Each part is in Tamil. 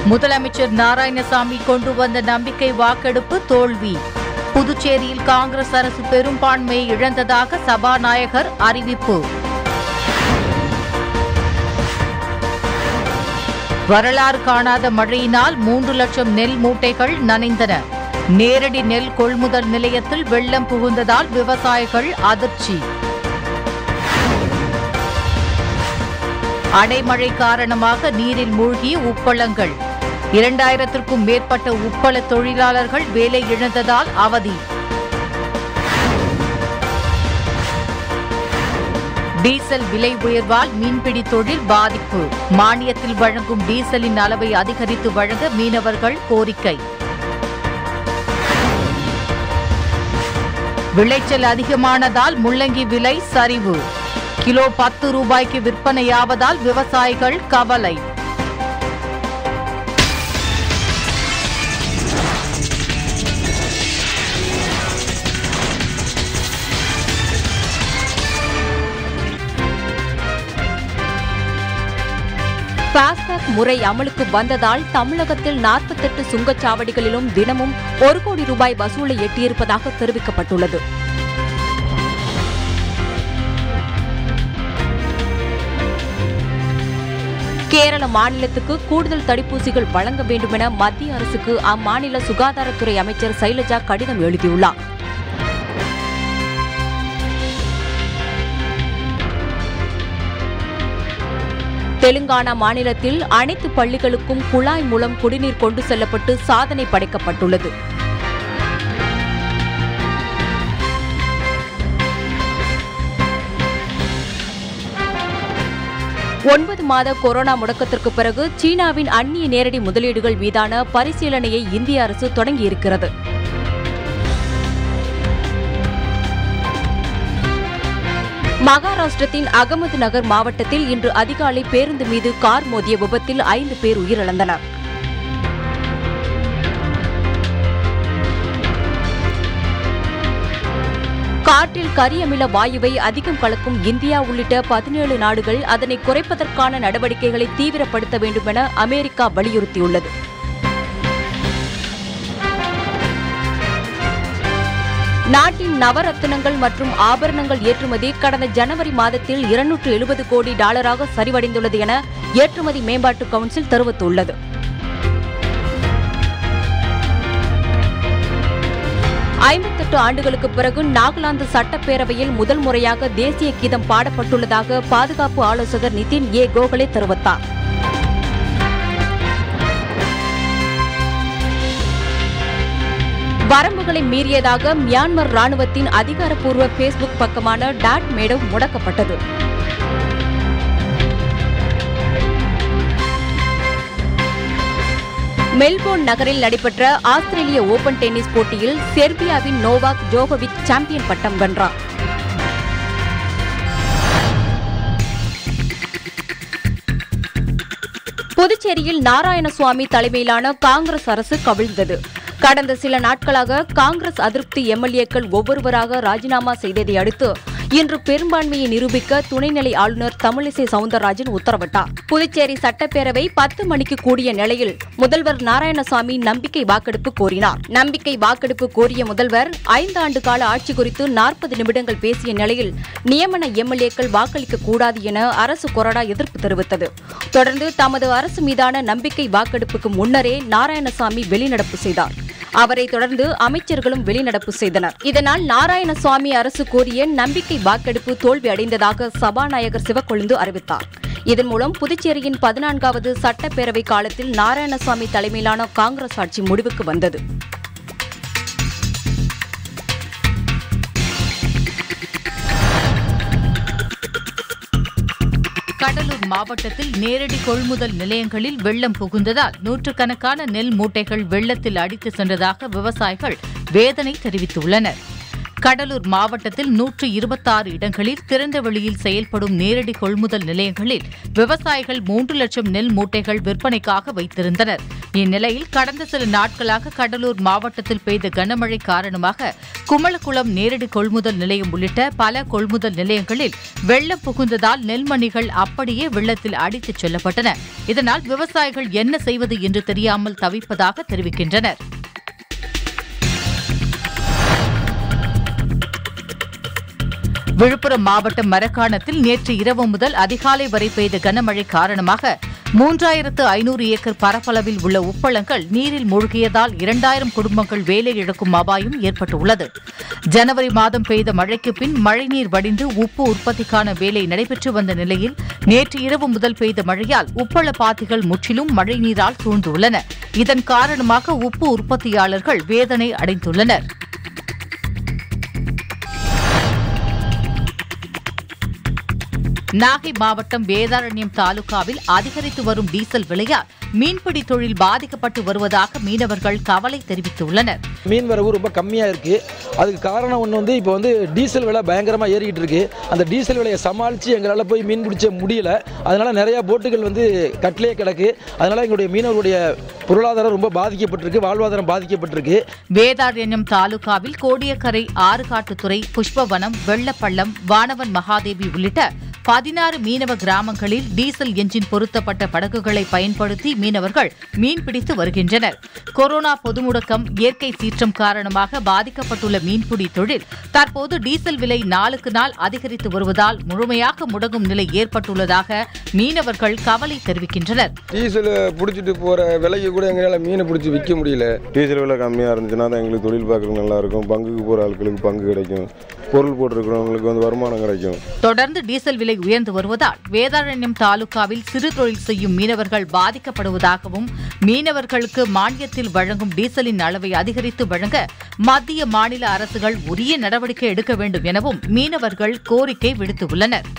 முதலமைச்சர் நாராயணசாமி கொண்டு வந்த நம்பிக்கை வாக்கெடுப்பு தோல்வி புதுச்சேரியில் காங்கிரஸ் அரசு பெரும்பான்மையை இழந்ததாக சபாநாயகர் அறிவிப்பு வரலாறு காணாத மழையினால் மூன்று லட்சம் நெல் மூட்டைகள் நனைந்தன நேரடி நெல் கொள்முதல் நிலையத்தில் வெள்ளம் புகுந்ததால் விவசாயிகள் அதிர்ச்சி அடைமழை காரணமாக நீரில் மூழ்கிய உப்பளங்கள் இரண்டாயிரத்திற்கும் மேற்பட்ட உப்பள தொழிலாளர்கள் வேலை இழந்ததால் அவதி டீசல் விலை உயர்வால் மீன்பிடி தொழில் பாதிப்பு மானியத்தில் வழங்கும் டீசலின் அளவை அதிகரித்து வழங்க மீனவர்கள் கோரிக்கை விளைச்சல் அதிகமானதால் முள்ளங்கி விலை சரிவு கிலோ பத்து ரூபாய்க்கு விற்பனையாவதால் விவசாயிகள் கவலை பாஸ்டாக் முறை அமலுக்கு வந்ததால் தமிழகத்தில் நாற்பத்தெட்டு சுங்கச்சாவடிகளிலும் தினமும் ஒரு கோடி ரூபாய் வசூலை எட்டியிருப்பதாக தெரிவிக்கப்பட்டுள்ளது கேரள மாநிலத்துக்கு கூடுதல் தடுப்பூசிகள் வழங்க வேண்டுமென மத்திய அரசுக்கு அம்மாநில சுகாதாரத்துறை அமைச்சர் சைலஜா கடிதம் எழுதியுள்ளார் தெலுங்கானா மாநிலத்தில் அனைத்து பள்ளிகளுக்கும் குழாய் மூலம் குடிநீர் கொண்டு செல்லப்பட்டு சாதனை படைக்கப்பட்டுள்ளது ஒன்பது மாத கொரோனா முடக்கத்திற்கு பிறகு சீனாவின் அந்நிய நேரடி முதலீடுகள் மீதான பரிசீலனையை இந்திய அரசு தொடங்கியிருக்கிறது மகாராஷ்டிரத்தின் அகமது நகர் மாவட்டத்தில் இன்று அதிகாலை பேருந்து மீது கார் மோதிய விபத்தில் ஐந்து பேர் உயிரிழந்தனர் காற்றில் கரியமில வாயுவை அதிகம் கலக்கும் இந்தியா உள்ளிட்ட பதினேழு நாடுகள் அதனை குறைப்பதற்கான நடவடிக்கைகளை தீவிரப்படுத்த வேண்டுமென அமெரிக்கா வலியுறுத்தியுள்ளது நாட்டின் நவரத்தினங்கள் மற்றும் ஆபரணங்கள் ஏற்றுமதி கடந்த ஜனவரி மாதத்தில் இருநூற்று எழுபது கோடி டாலராக சரிவடைந்துள்ளது என ஏற்றுமதி மேம்பாட்டு கவுன்சில் தெரிவித்துள்ளது ஐம்பத்தெட்டு ஆண்டுகளுக்கு பிறகு நாகாலாந்து சட்டப்பேரவையில் முதல் முறையாக தேசிய கீதம் பாடப்பட்டுள்ளதாக பாதுகாப்பு ஆலோசகர் நிதின் ஏ கோகலே தெரிவித்தார் வரம்புகளை மீறியதாக மியான்மர் ராணுவத்தின் அதிகாரப்பூர்வ பேஸ்புக் பக்கமான டாட் மேடவ் முடக்கப்பட்டது மெல்போர்ன் நகரில் நடைபெற்ற ஆஸ்திரேலிய ஓபன் டென்னிஸ் போட்டியில் செர்பியாவின் நோவாக் ஜோகோவிச் சாம்பியன் பட்டம் வென்றார் புதுச்சேரியில் நாராயணசுவாமி தலைமையிலான காங்கிரஸ் அரசு கவிழ்ந்தது கடந்த சில நாட்களாக காங்கிரஸ் அதிருப்தி எம்எல்ஏக்கள் ஒவ்வொருவராக ராஜினாமா செய்ததை அடுத்து இன்று பெரும்பான்மையை நிரூபிக்க துணைநிலை ஆளுநர் தமிழிசை சவுந்தரராஜன் உத்தரவிட்டார் புதுச்சேரி சட்டப்பேரவை பத்து மணிக்கு கூடிய நிலையில் முதல்வர் நாராயணசாமி நம்பிக்கை வாக்கெடுப்பு கோரினார் நம்பிக்கை வாக்கெடுப்பு கோரிய முதல்வர் ஐந்து ஆண்டு கால ஆட்சி குறித்து நாற்பது நிமிடங்கள் பேசிய நிலையில் நியமன எம்எல்ஏக்கள் வாக்களிக்க கூடாது என அரசு கொறடா எதிர்ப்பு தெரிவித்தது தொடர்ந்து தமது அரசு மீதான நம்பிக்கை வாக்கெடுப்புக்கு முன்னரே நாராயணசாமி வெளிநடப்பு செய்தார் அவரை தொடர்ந்து அமைச்சர்களும் வெளிநடப்பு செய்தனர் இதனால் நாராயணசுவாமி அரசு கோரிய நம்பிக்கை வாக்கெடுப்பு தோல்வி அடைந்ததாக சபாநாயகர் சிவக்கொழுந்து அறிவித்தார் இதன் மூலம் புதுச்சேரியின் பதினான்காவது சட்டப்பேரவை காலத்தில் நாராயணசுவாமி தலைமையிலான காங்கிரஸ் ஆட்சி முடிவுக்கு வந்தது கடலூர் மாவட்டத்தில் நேரடி கொள்முதல் நிலையங்களில் வெள்ளம் புகுந்ததால் நூற்றுக்கணக்கான நெல் மூட்டைகள் வெள்ளத்தில் அடித்து சென்றதாக விவசாயிகள் வேதனை தெரிவித்துள்ளனர் கடலூர் மாவட்டத்தில் நூற்று இருபத்தாறு இடங்களில் திறந்த வெளியில் செயல்படும் நேரடி கொள்முதல் நிலையங்களில் விவசாயிகள் மூன்று லட்சம் நெல் மூட்டைகள் விற்பனைக்காக வைத்திருந்தனர் இந்நிலையில் கடந்த சில நாட்களாக கடலூர் மாவட்டத்தில் பெய்த கனமழை காரணமாக குமளக்குளம் நேரடி கொள்முதல் நிலையம் உள்ளிட்ட பல கொள்முதல் நிலையங்களில் வெள்ளம் புகுந்ததால் நெல்மணிகள் அப்படியே வெள்ளத்தில் அடித்துச் செல்லப்பட்டன இதனால் விவசாயிகள் என்ன செய்வது என்று தெரியாமல் தவிப்பதாக தெரிவிக்கின்றனர் விழுப்புரம் மாவட்டம் மரக்காணத்தில் நேற்று இரவு முதல் அதிகாலை வரை பெய்த கனமழை காரணமாக மூன்றாயிரத்து ஐநூறு ஏக்கர் பரப்பளவில் உள்ள உப்பளங்கள் நீரில் மூழ்கியதால் இரண்டாயிரம் குடும்பங்கள் வேலை இழக்கும் அபாயம் ஏற்பட்டுள்ளது ஜனவரி மாதம் பெய்த மழைக்கு பின் மழைநீர் வடிந்து உப்பு உற்பத்திக்கான வேலை நடைபெற்று வந்த நிலையில் நேற்று இரவு முதல் பெய்த மழையால் உப்பள பாத்திகள் முற்றிலும் மழைநீரால் சூழ்ந்துள்ளன இதன் காரணமாக உப்பு உற்பத்தியாளர்கள் வேதனை அடைந்துள்ளனர் நாகை மாவட்டம் வேதாரண்யம் தாலுகாவில் அதிகரித்து வரும் டீசல் விலையால் மீன்பிடி தொழில் பாதிக்கப்பட்டு வருவதாக மீனவர்கள் கவலை தெரிவித்துள்ளனர் மீன் வரவு ரொம்ப கம்மியாக இருக்குது அதுக்கு காரணம் ஒன்று வந்து இப்போ வந்து டீசல் விலை பயங்கரமாக ஏறிக்கிட்டு இருக்கு அந்த டீசல் விலையை சமாளித்து எங்களால் போய் மீன் பிடிச்ச முடியல அதனால் நிறையா போட்டுகள் வந்து கட்டிலே கிடக்கு அதனால் எங்களுடைய மீனவர்களுடைய பொருளாதாரம் ரொம்ப பாதிக்கப்பட்டிருக்கு வாழ்வாதாரம் பாதிக்கப்பட்டிருக்கு வேதாரண்யம் தாலுகாவில் கோடியக்கரை ஆறுகாட்டுத்துறை புஷ்பவனம் வெள்ளப்பள்ளம் வானவன் மகாதேவி உள்ளிட்ட பதினாறு மீனவ கிராமங்களில் டீசல் என்ஜின் பொருத்தப்பட்ட படகுகளை பயன்படுத்தி மீனவர்கள் மீன்பிடித்து வருகின்றனர் கொரோனா பொது முடக்கம் இயற்கை சீற்றம் காரணமாக பாதிக்கப்பட்டுள்ள மீன்பிடி தொழில் தற்போது டீசல் விலை நாளுக்கு நாள் அதிகரித்து வருவதால் முழுமையாக முடங்கும் நிலை ஏற்பட்டுள்ளதாக மீனவர்கள் கவலை தெரிவிக்கின்றனர் டீசல் பிடிச்சிட்டு போகிற விலைக்கு கூட எங்களால் மீனை பிடிச்சி விற்க முடியல டீசல் விலை கம்மியாக இருந்துச்சுன்னா தான் எங்களுக்கு தொழில் பார்க்குறதுக்கு நல்லாயிருக்கும் பங்குக்கு போகிற ஆட்களுக்கு பங்கு கிடைக்கும் பொருள் போட்டிருக்கிறவங்களுக்கு வந்து வருமானம் கிடைக்கும் தொடர்ந்து டீசல் விலை உயர்ந்து வருவதால் வேதாரண்யம் தாலுகாவில் சிறு தொழில் செய்யும் மீனவர்கள் பாதிக்கப்படுவதாகவும் மீனவர்களுக்கு மானியத்தில் வழங்கும் டீசலின் அளவை அதிகரித்து வழங்க மத்திய மாநில அரசுகள் உரிய நடவடிக்கை எடுக்க வேண்டும் எனவும் மீனவர்கள் கோரிக்கை விடுத்துள்ளனர்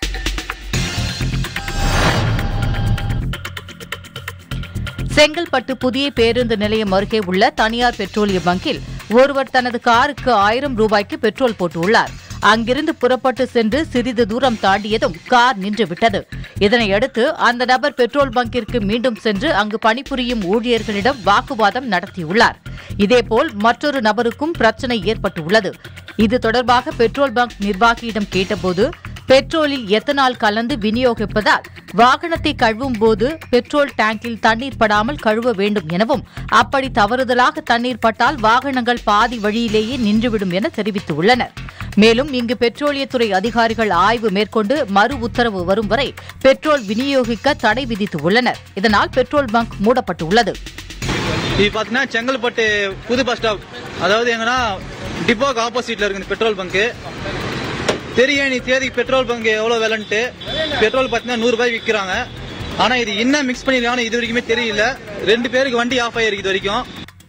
செங்கல்பட்டு புதிய பேருந்து நிலையம் அருகே உள்ள தனியார் பெட்ரோலிய பங்கில் ஒருவர் தனது காருக்கு ஆயிரம் ரூபாய்க்கு பெட்ரோல் போட்டுள்ளார் அங்கிருந்து புறப்பட்டு சென்று சிறிது தூரம் தாண்டியதும் கார் நின்றுவிட்டது இதனையடுத்து அந்த நபர் பெட்ரோல் பங்கிற்கு மீண்டும் சென்று அங்கு பணிபுரியும் ஊழியர்களிடம் வாக்குவாதம் நடத்தியுள்ளார் இதேபோல் மற்றொரு நபருக்கும் பிரச்சனை ஏற்பட்டுள்ளது இது தொடர்பாக பெட்ரோல் பங்க் நிர்வாகியிடம் கேட்டபோது பெட்ரோலில் எத்தனால் கலந்து விநியோகிப்பதால் வாகனத்தை கழுவும் போது பெட்ரோல் டேங்கில் தண்ணீர் படாமல் கழுவ வேண்டும் எனவும் அப்படி தவறுதலாக தண்ணீர் பட்டால் வாகனங்கள் பாதி வழியிலேயே நின்றுவிடும் என தெரிவித்துள்ளனர் மேலும் இங்கு பெட்ரோலியத்துறை அதிகாரிகள் ஆய்வு மேற்கொண்டு மறு உத்தரவு வரும் வரை பெட்ரோல் விநியோகிக்க தடை விதித்துள்ளனர் இதனால் பெட்ரோல் பங்க் மூடப்பட்டுள்ளது இது பார்த்தீங்கன்னா செங்கல்பட்டு புது பஸ் ஸ்டாப் அதாவது எங்கன்னா டிப்போக்கு ஆப்போசிட்ல இருக்கு இந்த பெட்ரோல் பங்க் தெரியும் நீ தேதி பெட்ரோல் பங்க் எவ்வளவு விலைன்ட்டு பெட்ரோல் பார்த்தீங்கன்னா நூறு ரூபாய் விற்கிறாங்க ஆனா இது என்ன மிக்ஸ் பண்ணிருக்காங்கன்னு இது வரைக்குமே தெரியல ரெண்டு பேருக்கு வண்டி ஆஃப் ஆயிருக்கு இது வரைக்கும்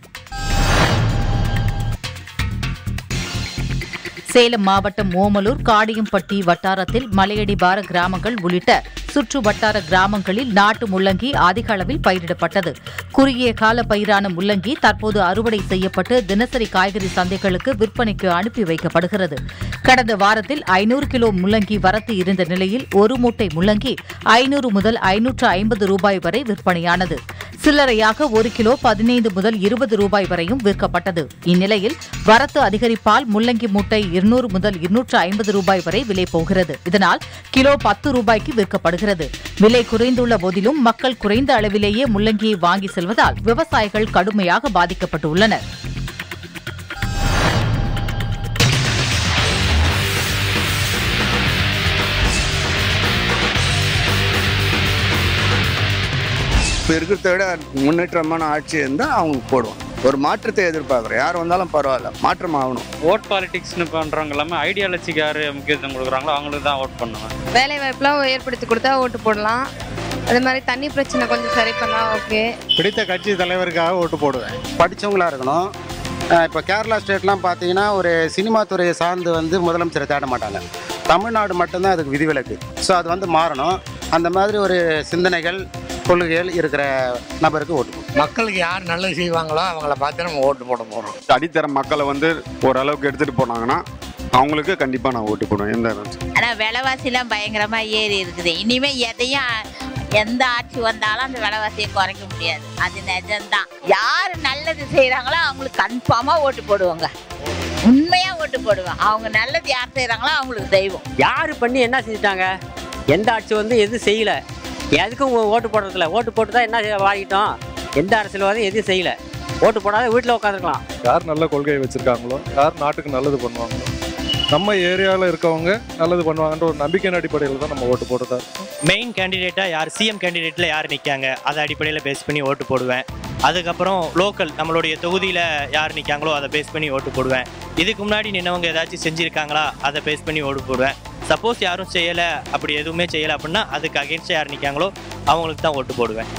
சேலம் மாவட்டம் ஓமலூர் காடியம்பட்டி வட்டாரத்தில் மலையடிவார கிராமங்கள் உள்ளிட்ட சுற்று வட்டார கிராமங்களில் நாட்டு முள்ளங்கி அதிக அளவில் பயிரிடப்பட்டது குறுகிய கால பயிரான முள்ளங்கி தற்போது அறுவடை செய்யப்பட்டு தினசரி காய்கறி சந்தைகளுக்கு விற்பனைக்கு அனுப்பி வைக்கப்படுகிறது கடந்த வாரத்தில் ஐநூறு கிலோ முள்ளங்கி வரத்து இருந்த நிலையில் ஒரு மூட்டை முள்ளங்கி ஐநூறு முதல் ஐநூற்று ஐம்பது ரூபாய் வரை விற்பனையானது சில்லறையாக ஒரு கிலோ பதினைந்து முதல் இருபது ரூபாய் வரையும் விற்கப்பட்டது இந்நிலையில் வரத்து அதிகரிப்பால் முள்ளங்கி மூட்டை இருநூறு முதல் இருநூற்று ஐம்பது ரூபாய் வரை விலை போகிறது இதனால் கிலோ பத்து ரூபாய்க்கு விற்கப்படுகிறது விலை குறைந்துள்ள போதிலும் மக்கள் குறைந்த அளவிலேயே முள்ளங்கியை வாங்கி செல்வதால் விவசாயிகள் கடுமையாக பாதிக்கப்பட்டுள்ளனர் இப்போ இருக்கிறத விட முன்னேற்றமான ஆட்சி இருந்தால் அவங்க போடுவோம் ஒரு மாற்றத்தை எதிர்பார்க்குறோம் யார் வந்தாலும் பரவாயில்ல மாற்றம் ஆகணும் ஓட் பாலிடிக்ஸ்னு பண்ணுறவங்க எல்லாமே ஐடியாலஜிக்கு யார் முக்கியத்துவம் கொடுக்குறாங்களோ அவங்களுக்கு தான் ஓட் பண்ணுவேன் வேலை வாய்ப்புலாம் ஏற்படுத்தி கொடுத்தா ஓட்டு போடலாம் அதே மாதிரி தண்ணி பிரச்சனை கொஞ்சம் சரி பண்ணா ஓகே பிடித்த கட்சி தலைவருக்காக ஓட்டு போடுவேன் படித்தவங்களா இருக்கணும் இப்போ கேரளா ஸ்டேட்லாம் பார்த்தீங்கன்னா ஒரு சினிமா துறையை சார்ந்து வந்து முதலமைச்சரை தேட மாட்டாங்க தமிழ்நாடு மட்டும்தான் அதுக்கு விதிவிலக்கு ஸோ அது வந்து மாறணும் அந்த மாதிரி ஒரு சிந்தனைகள் கொள்கைகள் இருக்கிற நபருக்கு ஓட்டு போடுவோம் மக்களுக்கு யார் நல்லது செய்வாங்களோ அவங்கள பார்த்து நம்ம ஓட்டு போட போகிறோம் அடித்தர மக்களை வந்து ஓரளவுக்கு எடுத்துகிட்டு போனாங்கன்னா அவங்களுக்கு கண்டிப்பாக நான் ஓட்டு போடுவேன் எந்த ஆனால் விலைவாசிலாம் பயங்கரமாக ஏறி இருக்குது இனிமே எதையும் எந்த ஆட்சி வந்தாலும் அந்த விலைவாசியை குறைக்க முடியாது அது நிஜம்தான் யார் நல்லது செய்கிறாங்களோ அவங்களுக்கு கன்ஃபார்மாக ஓட்டு போடுவாங்க உண்மையாக ஓட்டு போடுவேன் அவங்க நல்லது யார் செய்கிறாங்களோ அவங்களுக்கு தெய்வம் யார் பண்ணி என்ன செஞ்சுட்டாங்க எந்த ஆட்சி வந்து எதுவும் செய்யல எதுக்கும் ஓ- ஓட்டு போடுறதில்ல ஓட்டு போட்டு தான் என்ன செய்ய வாங்கிட்டோம் எந்த அரசியல்வாதியும் எதுவும் செய்யல ஓட்டு போடாத வீட்டில் உட்காந்துருக்கலாம் யார் நல்ல கொள்கையை வச்சிருக்காங்களோ யார் நாட்டுக்கு நல்லது பண்ணுவாங்களோ நம்ம ஏரியாவில் இருக்கவங்க நல்லது பண்ணுவாங்கன்ற ஒரு நம்பிக்கையின் அடிப்படையில் தான் நம்ம ஓட்டு போடுறதா இருக்கும் மெயின் கேண்டிடேட்டாக யார் சிஎம் கேண்டிடேட்டில் யார் நிற்காங்க அதை அடிப்படையில் பேஸ் பண்ணி ஓட்டு போடுவேன் அதுக்கப்புறம் லோக்கல் நம்மளுடைய தொகுதியில் யார் நிற்காங்களோ அதை பேஸ் பண்ணி ஓட்டு போடுவேன் இதுக்கு முன்னாடி நின்னவங்க ஏதாச்சும் செஞ்சுருக்காங்களா அதை பேஸ் பண்ணி ஓட்டு போடுவேன் சப்போஸ் யாரும் செய்யலை அப்படி எதுவுமே செய்யலை அப்படின்னா அதுக்கு அகேன்ஸ்டாக யார் நிற்காங்களோ அவங்களுக்கு தான் ஓட்டு போடுவேன்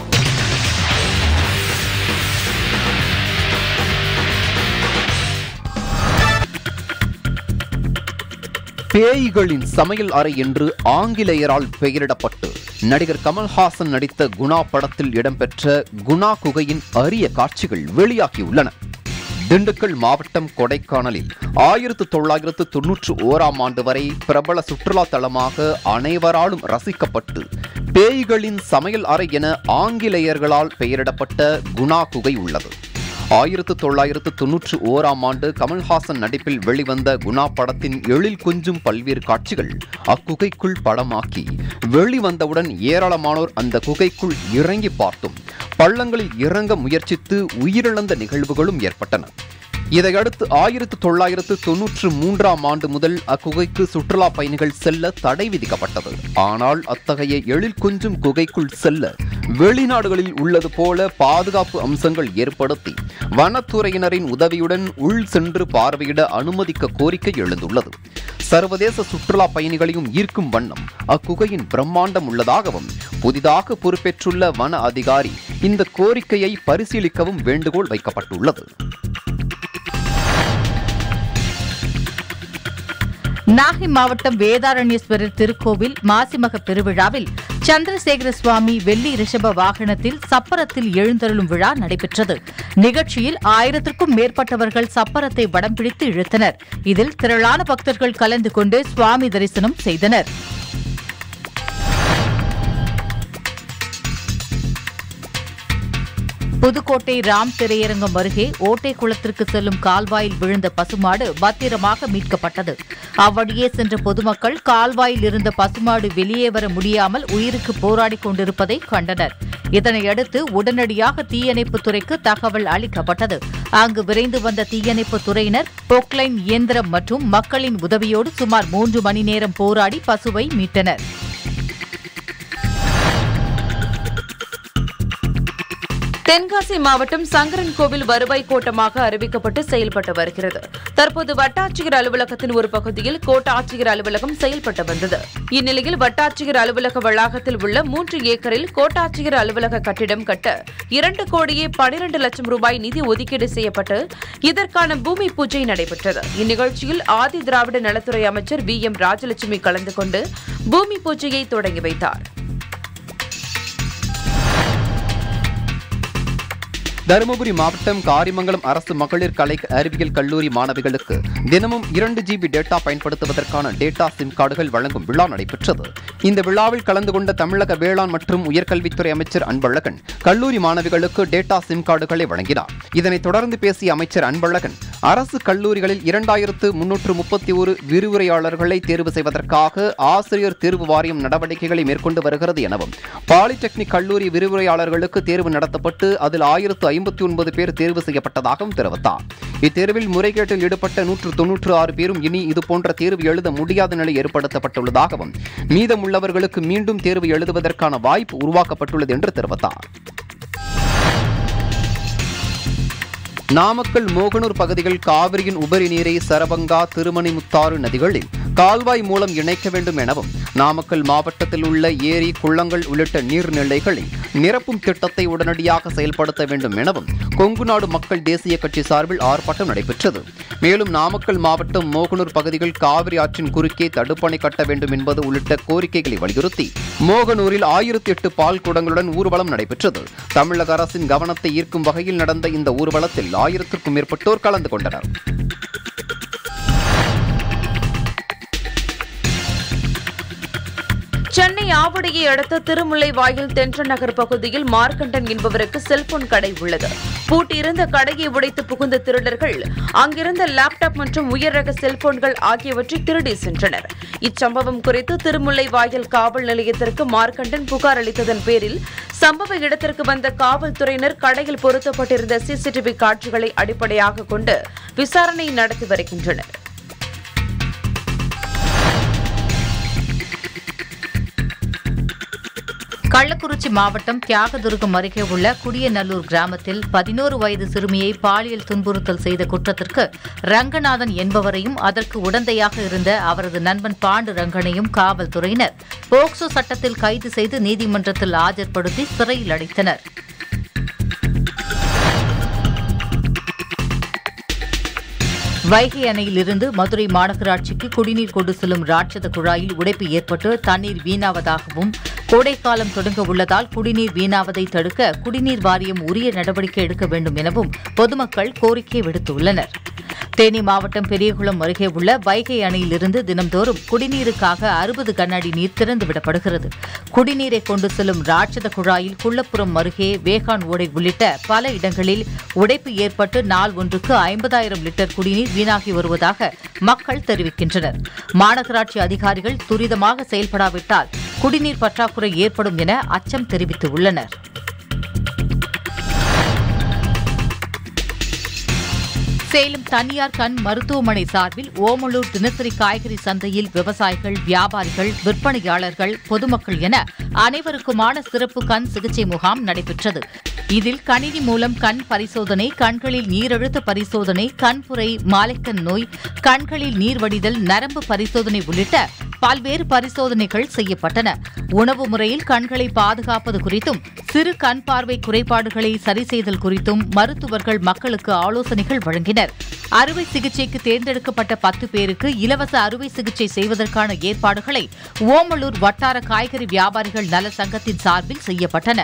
பேய்களின் சமையல் அறை என்று ஆங்கிலேயரால் பெயரிடப்பட்டு நடிகர் கமல்ஹாசன் நடித்த குணா படத்தில் இடம்பெற்ற குணா குகையின் அரிய காட்சிகள் வெளியாகியுள்ளன திண்டுக்கல் மாவட்டம் கொடைக்கானலில் ஆயிரத்து தொள்ளாயிரத்து தொன்னூற்று ஓராம் ஆண்டு வரை பிரபல சுற்றுலா தலமாக அனைவராலும் ரசிக்கப்பட்டு பேய்களின் சமையல் அறை என ஆங்கிலேயர்களால் பெயரிடப்பட்ட குணா குகை உள்ளது ஆயிரத்து தொள்ளாயிரத்து தொன்னூற்று ஓராம் ஆண்டு கமல்ஹாசன் நடிப்பில் வெளிவந்த குணா படத்தின் எழில் கொஞ்சும் பல்வேறு காட்சிகள் அக்குகைக்குள் படமாக்கி வெளிவந்தவுடன் ஏராளமானோர் அந்த குகைக்குள் இறங்கி பார்த்தும் பள்ளங்களில் இறங்க முயற்சித்து உயிரிழந்த நிகழ்வுகளும் ஏற்பட்டன இதையடுத்து ஆயிரத்து தொள்ளாயிரத்து தொன்னூற்று மூன்றாம் ஆண்டு முதல் அக்குகைக்கு சுற்றுலா பயணிகள் செல்ல தடை விதிக்கப்பட்டது ஆனால் அத்தகைய எழில் கொஞ்சும் குகைக்குள் செல்ல வெளிநாடுகளில் உள்ளது போல பாதுகாப்பு அம்சங்கள் ஏற்படுத்தி வனத்துறையினரின் உதவியுடன் உள் சென்று பார்வையிட அனுமதிக்க கோரிக்கை எழுந்துள்ளது சர்வதேச சுற்றுலா பயணிகளையும் ஈர்க்கும் வண்ணம் அக்குகையின் பிரம்மாண்டம் உள்ளதாகவும் புதிதாக பொறுப்பேற்றுள்ள வன அதிகாரி இந்த கோரிக்கையை பரிசீலிக்கவும் வேண்டுகோள் வைக்கப்பட்டுள்ளது நாகை மாவட்டம் வேதாரண்யேஸ்வரர் திருக்கோவில் மாசிமக பெருவிழாவில் சந்திரசேகர சுவாமி வெள்ளி ரிஷப வாகனத்தில் சப்பரத்தில் எழுந்தருளும் விழா நடைபெற்றது நிகழ்ச்சியில் ஆயிரத்திற்கும் மேற்பட்டவர்கள் சப்பரத்தை வடம் பிடித்து இழுத்தனர் இதில் திரளான பக்தர்கள் கலந்து கொண்டு சுவாமி தரிசனம் செய்தனர் புதுக்கோட்டை ராம் திரையரங்கம் அருகே ஓட்டை குளத்திற்கு செல்லும் கால்வாயில் விழுந்த பசுமாடு பத்திரமாக மீட்கப்பட்டது அவ்வழியே சென்ற பொதுமக்கள் கால்வாயில் இருந்த பசுமாடு வெளியே வர முடியாமல் உயிருக்கு போராடிக் கொண்டிருப்பதை கண்டனர் இதனையடுத்து உடனடியாக தீயணைப்புத் துறைக்கு தகவல் அளிக்கப்பட்டது அங்கு விரைந்து வந்த தீயணைப்புத் துறையினர் பொக்லைன் இயந்திரம் மற்றும் மக்களின் உதவியோடு சுமார் மூன்று மணி நேரம் போராடி பசுவை மீட்டனர் தென்காசி மாவட்டம் சங்கரன் கோவில் வருவாய் கோட்டமாக அறிவிக்கப்பட்டு செயல்பட்டு வருகிறது தற்போது வட்டாட்சியர் அலுவலகத்தின் ஒரு பகுதியில் கோட்டாட்சியர் அலுவலகம் செயல்பட்டு வந்தது இந்நிலையில் வட்டாட்சியர் அலுவலக வளாகத்தில் உள்ள மூன்று ஏக்கரில் கோட்டாட்சியர் அலுவலக கட்டிடம் கட்ட இரண்டு கோடியே பனிரெண்டு லட்சம் ரூபாய் நிதி ஒதுக்கீடு செய்யப்பட்டு இதற்கான பூமி பூஜை நடைபெற்றது இந்நிகழ்ச்சியில் ஆதி திராவிட நலத்துறை அமைச்சர் வி எம் ராஜலட்சுமி கலந்து கொண்டு பூமி பூஜையை தொடங்கி வைத்தார் தருமபுரி மாவட்டம் காரிமங்கலம் அரசு மகளிர் கலை அறிவியல் கல்லூரி மாணவிகளுக்கு தினமும் இரண்டு ஜிபி டேட்டா பயன்படுத்துவதற்கான டேட்டா சிம் கார்டுகள் வழங்கும் விழா நடைபெற்றது இந்த விழாவில் கலந்து கொண்ட தமிழக வேளாண் மற்றும் உயர்கல்வித்துறை அமைச்சர் அன்பழகன் கல்லூரி மாணவிகளுக்கு டேட்டா சிம் கார்டுகளை வழங்கினார் இதனைத் தொடர்ந்து பேசிய அமைச்சர் அன்பழகன் அரசு கல்லூரிகளில் இரண்டாயிரத்து முன்னூற்று முப்பத்தி ஒரு விரிவுரையாளர்களை தேர்வு செய்வதற்காக ஆசிரியர் தேர்வு வாரியம் நடவடிக்கைகளை மேற்கொண்டு வருகிறது எனவும் பாலிடெக்னிக் கல்லூரி விரிவுரையாளர்களுக்கு தேர்வு நடத்தப்பட்டு அதில் ஆயிரத்து ஐம்பத்தி ஒன்பது பேர் தேர்வு செய்யப்பட்டதாகவும் தெரிவித்தார் இத்தேர்வில் முறைகேட்டில் ஈடுபட்ட நூற்று தொன்னூற்று ஆறு பேரும் இனி இதுபோன்ற தேர்வு எழுத முடியாத நிலை ஏற்படுத்தப்பட்டுள்ளதாகவும் மீதமுள்ளவர்களுக்கு மீண்டும் தேர்வு எழுதுவதற்கான வாய்ப்பு உருவாக்கப்பட்டுள்ளது என்று தெரிவித்தார் நாமக்கல் மோகனூர் பகுதிகள் காவிரியின் உபரி நீரை சரபங்கா திருமணிமுத்தாறு நதிகளில் கால்வாய் மூலம் இணைக்க வேண்டும் எனவும் நாமக்கல் மாவட்டத்தில் உள்ள ஏரி குளங்கள் உள்ளிட்ட நீர்நிலைகளை நிரப்பும் திட்டத்தை உடனடியாக செயல்படுத்த வேண்டும் எனவும் கொங்குநாடு மக்கள் தேசிய கட்சி சார்பில் ஆர்ப்பாட்டம் நடைபெற்றது மேலும் நாமக்கல் மாவட்டம் மோகனூர் பகுதிகள் காவிரி ஆற்றின் குறுக்கே தடுப்பணை கட்ட வேண்டும் என்பது உள்ளிட்ட கோரிக்கைகளை வலியுறுத்தி மோகனூரில் ஆயிரத்தி எட்டு பால் குடங்களுடன் ஊர்வலம் நடைபெற்றது தமிழக அரசின் கவனத்தை ஈர்க்கும் வகையில் நடந்த இந்த ஊர்வலத்தில் ஆயிரத்திற்கும் மேற்பட்டோர் கலந்து கொண்டனர் சென்னை ஆவடியை அடுத்த திருமுல்லை வாயில் தென்றன் நகர் பகுதியில் மார்க்கண்டன் என்பவருக்கு செல்போன் கடை உள்ளது பூட்டியிருந்த கடையை உடைத்து புகுந்த திருடர்கள் அங்கிருந்த லேப்டாப் மற்றும் உயர் ரக செல்போன்கள் ஆகியவற்றை திருடி சென்றனர் இச்சம்பவம் குறித்து திருமுல்லை வாயில் காவல் நிலையத்திற்கு மார்க்கண்டன் புகார் அளித்ததன் பேரில் சம்பவ இடத்திற்கு வந்த காவல்துறையினர் கடையில் பொருத்தப்பட்டிருந்த சிசிடிவி காட்சிகளை அடிப்படையாக கொண்டு விசாரணை நடத்தி வருகின்றனர் கள்ளக்குறிச்சி மாவட்டம் தியாகதுர்கம் அருகே உள்ள குடியநல்லூர் கிராமத்தில் பதினோரு வயது சிறுமியை பாலியல் துன்புறுத்தல் செய்த குற்றத்திற்கு ரங்கநாதன் என்பவரையும் அதற்கு உடந்தையாக இருந்த அவரது நண்பன் பாண்டு ரங்கனையும் காவல்துறையினர் போக்சோ சட்டத்தில் கைது செய்து நீதிமன்றத்தில் ஆஜர்படுத்தி சிறையில் அடைத்தனர் வைகை அணையிலிருந்து மதுரை மாநகராட்சிக்கு குடிநீர் கொண்டு செல்லும் ராட்சத குழாயில் உடைப்பு ஏற்பட்டு தண்ணீர் வீணாவதாகவும் கோடைக்காலம் தொடங்க உள்ளதால் குடிநீர் வீணாவதை தடுக்க குடிநீர் வாரியம் உரிய நடவடிக்கை எடுக்க வேண்டும் எனவும் பொதுமக்கள் கோரிக்கை விடுத்துள்ளனர் தேனி மாவட்டம் பெரியகுளம் அருகே உள்ள வைகை அணையிலிருந்து தினம்தோறும் குடிநீருக்காக அறுபது கண்ணாடி நீர் திறந்துவிடப்படுகிறது குடிநீரை கொண்டு செல்லும் ராட்சத குழாயில் குள்ளப்புறம் அருகே வேகான் ஓடை உள்ளிட்ட பல இடங்களில் உடைப்பு ஏற்பட்டு நாள் ஒன்றுக்கு ஐம்பதாயிரம் லிட்டர் குடிநீர் வீணாகி வருவதாக மக்கள் தெரிவிக்கின்றனர் மாநகராட்சி அதிகாரிகள் துரிதமாக செயல்படாவிட்டால் குடிநீர் பற்றாக்குறை ஏற்படும் என அச்சம் தெரிவித்துள்ளனர் சேலம் தனியார் கண் மருத்துவமனை சார்பில் ஓமலூர் தினசரி காய்கறி சந்தையில் விவசாயிகள் வியாபாரிகள் விற்பனையாளர்கள் பொதுமக்கள் என அனைவருக்குமான சிறப்பு கண் சிகிச்சை முகாம் நடைபெற்றது இதில் கணினி மூலம் கண் பரிசோதனை கண்களில் நீரழுத்த பரிசோதனை கண்புரை மாலைக்கண் நோய் கண்களில் நீர் வடிதல் நரம்பு பரிசோதனை உள்ளிட்ட பல்வேறு பரிசோதனைகள் செய்யப்பட்டன உணவு முறையில் கண்களை பாதுகாப்பது குறித்தும் சிறு கண் பார்வை குறைபாடுகளை சரி செய்தல் குறித்தும் மருத்துவர்கள் மக்களுக்கு ஆலோசனைகள் வழங்கினர் அறுவை சிகிச்சைக்கு தேர்ந்தெடுக்கப்பட்ட பத்து பேருக்கு இலவச அறுவை சிகிச்சை செய்வதற்கான ஏற்பாடுகளை ஓமலூர் வட்டார காய்கறி வியாபாரிகள் நல சங்கத்தின் சார்பில் செய்யப்பட்டன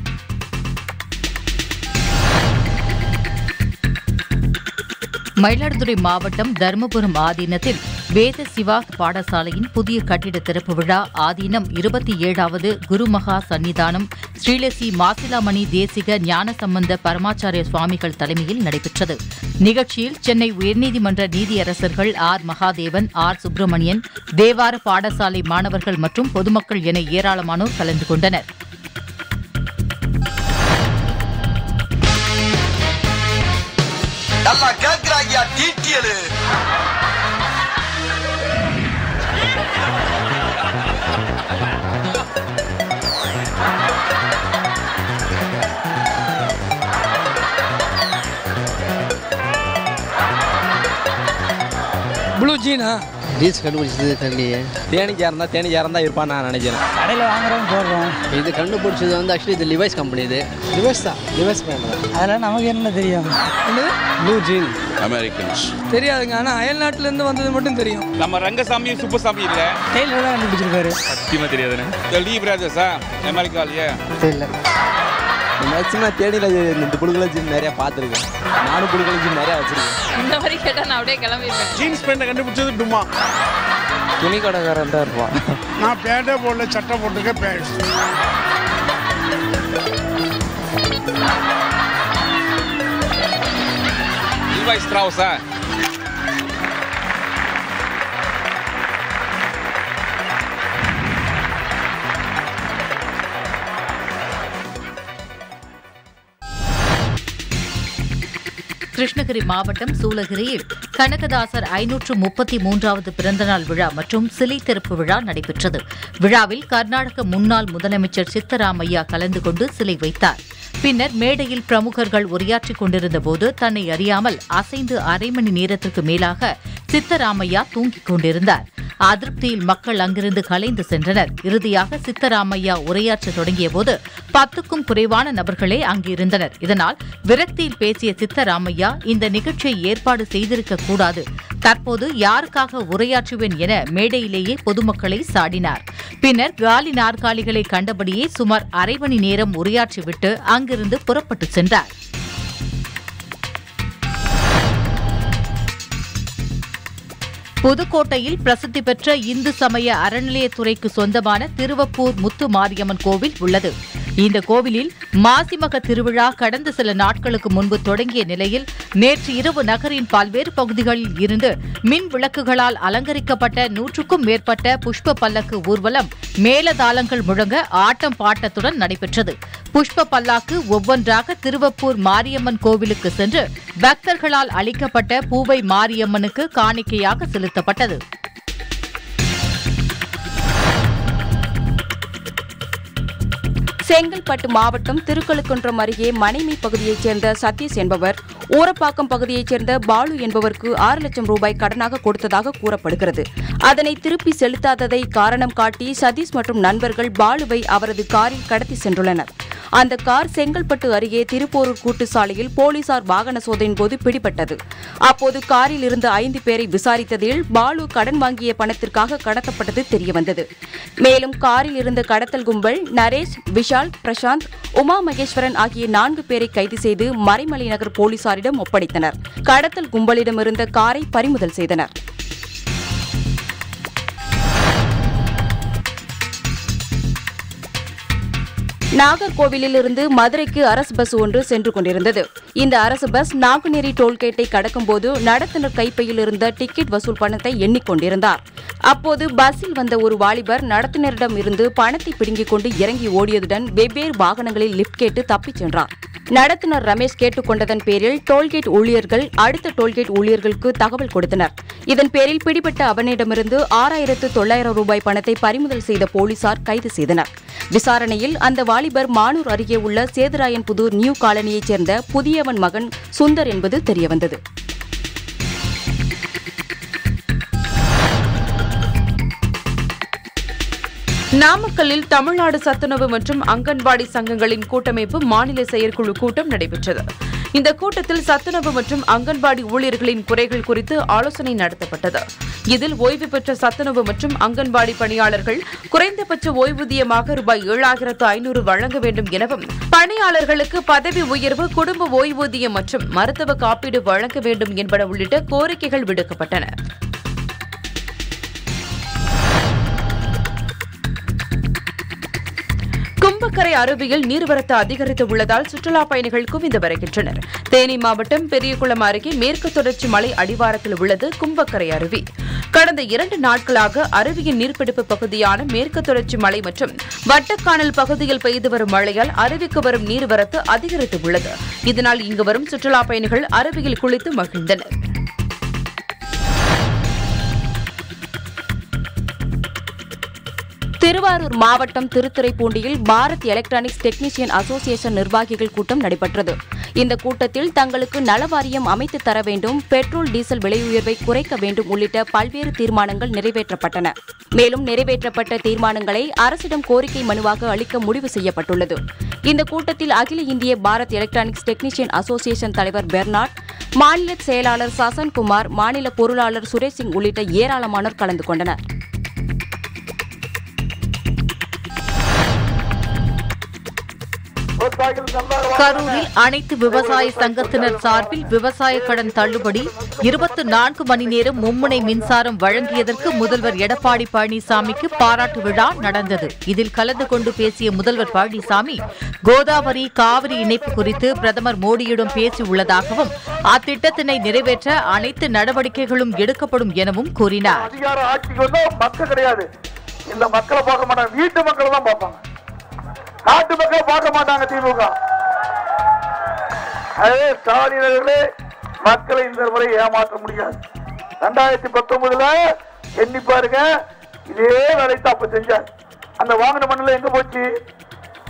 மயிலாடுதுறை மாவட்டம் தருமபுரம் ஆதீனத்தில் வேத சிவா பாடசாலையின் புதிய கட்டிட திறப்பு விழா ஆதீனம் இருபத்தி ஏழாவது குருமகா சன்னிதானம் ஸ்ரீலசி மாசிலாமணி தேசிக ஞானசம்பந்த பரமாச்சாரிய சுவாமிகள் தலைமையில் நடைபெற்றது நிகழ்ச்சியில் சென்னை உயர்நீதிமன்ற நீதியரசர்கள் ஆர் மகாதேவன் ஆர் சுப்பிரமணியன் தேவார பாடசாலை மாணவர்கள் மற்றும் பொதுமக்கள் என ஏராளமானோர் கலந்து கொண்டனர் நல்லா கேக்குறாங்க டீட்டியலு ப்ளூ ஜீனா ஜீன்ஸ் கண்டுபிடிச்சது தெரியலையே தேனிக்காக இருந்தால் தேனிக்காக இருந்தால் இருப்பான் நான் நினைக்கிறேன் கடையில் வாங்குறோம் போடுறோம் இது கண்டுபிடிச்சது வந்து ஆக்சுவலி இது லிவைஸ் கம்பெனி இது லிவைஸ் தான் லிவைஸ் பிராண்ட் அதெல்லாம் நமக்கு என்ன தெரியும் ப்ளூ ஜீன் அமெரிக்கன்ஸ் தெரியாதுங்க ஆனால் அயல்நாட்டிலேருந்து வந்தது மட்டும் தெரியும் நம்ம ரங்கசாமி சுப்பசாமி இல்ல டெய்லர் தான் கண்டுபிடிச்சிருக்காரு சத்தியமா தெரியாதுண்ணே லீ பிரதர்ஸா அமெரிக்காலயே தெரியல மேக்ஸிமம் தேனியில் இந்த புழுகுல ஜிம் நிறையா பார்த்துருக்கேன் நானும் புழுகுல ஜிம் நிறையா வச்சிருக்கேன் இந்த மாதிரி கேட்டா நான் அப்படியே கிளம்பிடுவேன் ஜீன்ஸ் பேண்ட் கண்டுபிடிச்சது டுமா துணி கடைக்காரன் தான் இருப்பான் நான் பேண்டே போடல சட்டை போட்டுக்க பேண்ட் லீவாய் ஸ்ட்ராவுஸா கிருஷ்ணகிரி மாவட்டம் சூலகிரியில் கனகதாசர் ஐநூற்று முப்பத்தி மூன்றாவது பிறந்தநாள் விழா மற்றும் சிலை திறப்பு விழா நடைபெற்றது விழாவில் கர்நாடக முன்னாள் முதலமைச்சர் சித்தராமையா கலந்து கொண்டு சிலை வைத்தார் பின்னர் மேடையில் பிரமுகர்கள் உரையாற்றிக் கொண்டிருந்த போது தன்னை அறியாமல் அசைந்து அரை மணி நேரத்திற்கு மேலாக சித்தராமையா தூங்கிக் கொண்டிருந்தார் அதிருப்தியில் மக்கள் அங்கிருந்து கலைந்து சென்றனர் இறுதியாக சித்தராமையா உரையாற்ற தொடங்கிய போது பத்துக்கும் குறைவான நபர்களே அங்கிருந்தனர் இதனால் விரக்தியில் பேசிய சித்தராமையா இந்த நிகழ்ச்சியை ஏற்பாடு செய்திருக்க கூடாது தற்போது யாருக்காக உரையாற்றுவேன் என மேடையிலேயே பொதுமக்களை சாடினார் பின்னர் காலி நாற்காலிகளை கண்டபடியே சுமார் அரை மணி நேரம் உரையாற்றிவிட்டு அங்கிருந்து புறப்பட்டு சென்றார் புதுக்கோட்டையில் பிரசித்தி பெற்ற இந்து சமய அறநிலையத்துறைக்கு சொந்தமான திருவப்பூர் முத்து மாரியம்மன் கோவில் உள்ளது இந்த கோவிலில் மாசிமக திருவிழா கடந்த சில நாட்களுக்கு முன்பு தொடங்கிய நிலையில் நேற்று இரவு நகரின் பல்வேறு பகுதிகளில் இருந்து மின் விளக்குகளால் அலங்கரிக்கப்பட்ட நூற்றுக்கும் மேற்பட்ட புஷ்ப பல்லக்கு ஊர்வலம் மேலதாளங்கள் முழங்க ஆட்டம் பாட்டத்துடன் நடைபெற்றது புஷ்ப பல்லாக்கு ஒவ்வொன்றாக திருவப்பூர் மாரியம்மன் கோவிலுக்கு சென்று பக்தர்களால் அளிக்கப்பட்ட பூவை மாரியம்மனுக்கு காணிக்கையாக செலுத்தப்பட்டது செங்கல்பட்டு மாவட்டம் திருக்கழுக்குன்றம் அருகே மனைமை பகுதியைச் சேர்ந்த சதீஷ் என்பவர் ஊரப்பாக்கம் பகுதியைச் சேர்ந்த பாலு என்பவருக்கு ஆறு லட்சம் ரூபாய் கடனாக கொடுத்ததாக கூறப்படுகிறது அதனை திருப்பி செலுத்தாததை காரணம் காட்டி சதீஷ் மற்றும் நண்பர்கள் பாலுவை அவரது காரில் கடத்தி சென்றுள்ளனர் அந்த கார் செங்கல்பட்டு அருகே திருப்போரூர் கூட்டு சாலையில் போலீசார் வாகன சோதனையின் போது பிடிபட்டது அப்போது காரில் இருந்த ஐந்து பேரை விசாரித்ததில் பாலு கடன் வாங்கிய பணத்திற்காக கடத்தப்பட்டது தெரியவந்தது மேலும் காரில் இருந்த கடத்தல் கும்பல் நரேஷ் விஷால் பிரசாந்த் உமா மகேஸ்வரன் ஆகிய நான்கு பேரை கைது செய்து மறைமலை நகர் போலீசாரிடம் ஒப்படைத்தனர் கடத்தல் கும்பலிடமிருந்த காரை பறிமுதல் செய்தனர் நாகர்கோவிலில் இருந்து மதுரைக்கு அரசு பஸ் ஒன்று சென்று கொண்டிருந்தது இந்த அரசு பஸ் நாங்குநேரி டோல்கேட்டை கடக்கும்போது நடத்துனர் கைப்பையில் இருந்த டிக்கெட் வசூல் பணத்தை எண்ணிக்கொண்டிருந்தார் அப்போது பஸ்ஸில் வந்த ஒரு வாலிபர் நடத்துனரிடம் இருந்து பணத்தை பிடுங்கிக் கொண்டு இறங்கி ஓடியதுடன் வெவ்வேறு வாகனங்களில் லிப்ட் கேட்டு தப்பிச் சென்றார் நடத்துனர் ரமேஷ் கேட்டுக்கொண்டதன் பேரில் டோல்கேட் ஊழியர்கள் அடுத்த டோல்கேட் ஊழியர்களுக்கு தகவல் கொடுத்தனர் இதன் பேரில் பிடிபட்ட அவனிடமிருந்து ஆறாயிரத்து தொள்ளாயிரம் ரூபாய் பணத்தை பறிமுதல் செய்த போலீசார் கைது செய்தனர் விசாரணையில் அந்த வாலிபர் மானூர் அருகே உள்ள சேதுராயன் புதூர் நியூ காலனியைச் சேர்ந்த புதியவன் மகன் சுந்தர் என்பது தெரியவந்தது நாமக்கல்லில் தமிழ்நாடு சத்துணவு மற்றும் அங்கன்வாடி சங்கங்களின் கூட்டமைப்பு மாநில செயற்குழு கூட்டம் நடைபெற்றது இந்த கூட்டத்தில் சத்துணவு மற்றும் அங்கன்வாடி ஊழியர்களின் குறைகள் குறித்து ஆலோசனை நடத்தப்பட்டது இதில் ஓய்வு பெற்ற சத்துணவு மற்றும் அங்கன்வாடி பணியாளர்கள் குறைந்தபட்ச ஓய்வூதியமாக ரூபாய் ஏழாயிரத்து ஐநூறு வழங்க வேண்டும் எனவும் பணியாளர்களுக்கு பதவி உயர்வு குடும்ப ஓய்வூதியம் மற்றும் மருத்துவ காப்பீடு வழங்க வேண்டும் என்பன உள்ளிட்ட கோரிக்கைகள் விடுக்கப்பட்டன கும்பக்கரை அருவியில் நீர்வரத்து அதிகரித்து உள்ளதால் சுற்றுலா பயணிகள் குவிந்து வருகின்றனர் தேனி மாவட்டம் பெரியகுளம் அருகே மேற்கு தொடர்ச்சி மலை அடிவாரத்தில் உள்ளது கும்பக்கரை அருவி கடந்த இரண்டு நாட்களாக அருவியின் நீர்பிடிப்பு பகுதியான மேற்கு தொடர்ச்சி மலை மற்றும் வட்டக்கானல் பகுதியில் பெய்து வரும் மழையால் அருவிக்கு வரும் நீர்வரத்து அதிகரித்து உள்ளது இதனால் இங்கு வரும் சுற்றுலா பயணிகள் அருவியில் குளித்து மகிழ்ந்தனர் திருவாரூர் மாவட்டம் திருத்துறைப்பூண்டியில் பாரத் எலக்ட்ரானிக்ஸ் டெக்னீஷியன் அசோசியேஷன் நிர்வாகிகள் கூட்டம் நடைபெற்றது இந்த கூட்டத்தில் தங்களுக்கு நலவாரியம் அமைத்து தர வேண்டும் பெட்ரோல் டீசல் விலை உயர்வை குறைக்க வேண்டும் உள்ளிட்ட பல்வேறு தீர்மானங்கள் நிறைவேற்றப்பட்டன மேலும் நிறைவேற்றப்பட்ட தீர்மானங்களை அரசிடம் கோரிக்கை மனுவாக அளிக்க முடிவு செய்யப்பட்டுள்ளது இந்த கூட்டத்தில் அகில இந்திய பாரத் எலக்ட்ரானிக்ஸ் டெக்னீஷியன் அசோசியேஷன் தலைவர் பெர்னாட் மாநில செயலாளர் சசன்குமார் மாநில பொருளாளர் சுரேஷ் சிங் உள்ளிட்ட ஏராளமானோர் கலந்து கொண்டனர் கரூரில் அனைத்து விவசாய சங்கத்தினர் சார்பில் விவசாய கடன் தள்ளுபடி இருபத்தி நான்கு மணி நேரம் மும்முனை மின்சாரம் வழங்கியதற்கு முதல்வர் எடப்பாடி பழனிசாமிக்கு பாராட்டு விழா நடந்தது இதில் கலந்து கொண்டு பேசிய முதல்வர் பழனிசாமி கோதாவரி காவிரி இணைப்பு குறித்து பிரதமர் மோடியிடம் பேசியுள்ளதாகவும் அத்திட்டத்தினை நிறைவேற்ற அனைத்து நடவடிக்கைகளும் எடுக்கப்படும் எனவும் கூறினார் அதிகார ஆட்சிக்கு வந்தா மக்கள் கிடையாது இந்த மக்களை பார்க்க மாட்டாங்க வீட்டு மக்களை தான் பார்ப்பாங்க நாட்டு மக்களை பார்க்க மாட்டாங்க திமுக அதே ஸ்டாலின் அவர்களே மக்களை இந்த முறை ஏமாற்ற முடியாது ரெண்டாயிரத்தி பத்தொன்பதுல எண்ணி பாருங்க இதே வேலை தான் அப்ப செஞ்சார் அந்த வாங்கின மண்ணில் எங்க போச்சு